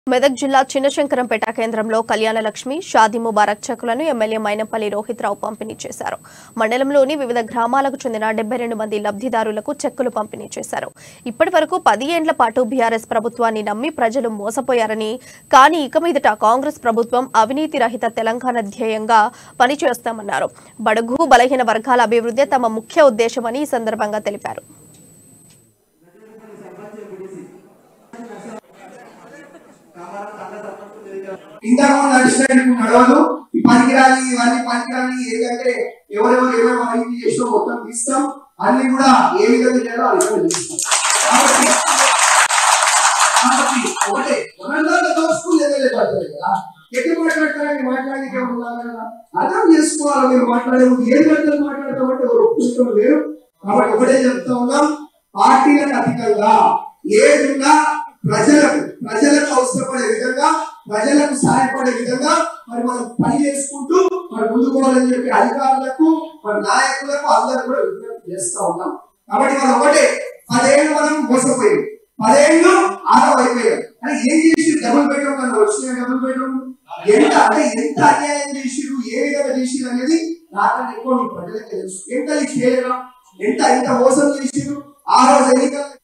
మెదక్ జిల్లా చిన్నశంకరంపేట కేంద్రంలో కళ్యాణ లక్ష్మి షాదీ ముబారక్ చెక్కులను ఎమ్మెల్యే మైనంపల్లి రోహిత్ రావు పంపిణీ చేశారు మండలంలోని వివిధ గ్రామాలకు చెందిన డెబ్బై రెండు మంది లబ్ధిదారులకు చెక్కులు పంపిణీ చేశారు ఇప్పటి వరకు పది ఏండ్ల పాటు బీఆర్ఎస్ ప్రభుత్వాన్ని నమ్మి ప్రజలు మోసపోయారని కానీ ఇక మీదట కాంగ్రెస్ ప్రభుత్వం అవినీతి రహిత తెలంగాణ ధ్యేయంగా పనిచేస్తామన్నారు బడుగు బలహీన వర్గాల అభివృద్ధి తమ ముఖ్య ఉద్దేశమని ఈ సందర్భంగా తెలిపారు ఇంతకు నడిచినట్టు నడవదు ఈ పనికిరాని ఇవన్నీ పనికిరాని ఏంటంటే ఎవరెవరు ఏమేమి అవినీతి చేసినా మొత్తం తీస్తాం అన్ని కూడా ఏ విధంగా చేయాలో ఆ విధంగా చేస్తాం కాబట్టి కాబట్టి ఒకటే ఒకరిదాకా దోసుకుని ఎమ్మెల్యే పడతారు కదా ఎక్కడ మాట్లాడతారని మాట్లాడి కదా అర్థం చేసుకోవాలి మీరు మాట్లాడే ముందు ఏం పెడతారు మాట్లాడతామంటే ఎవరు ఒప్పుకుంటారు లేరు కాబట్టి ఒకటే చెప్తా ఉన్నాం పార్టీలకు అతీతంగా ఏదున్నా ప్రజలకు ప్రజలకు అవసరపడే విధంగా ప్రజలకు సహాయపడే విధంగా మరి మనం పని చేసుకుంటూ మరి ముందుకు పోవాలని చెప్పి అధికారులకు మరి నాయకులకు అందరూ కూడా విజ్ఞప్తి చేస్తా ఉన్నాం కాబట్టి మనం ఒకటే పదేళ్ళు మనం మోసపోయాం పదేళ్ళు ఆరవ అయిపోయాం అని ఏం చేసి డబుల్ బెడ్రూమ్ మనం వచ్చిన డబుల్ బెడ్రూమ్ ఎంత అంటే ఎంత అన్యాయం చేసిరు ఏ విధంగా చేసిరు అనేది నాకన్నా ఎక్కువ మీ ప్రజలకే తెలుసు ఎంత ఈ చేయడం ఎంత ఎంత మోసం చేసిరు ఆ రోజు ఎన్నికలు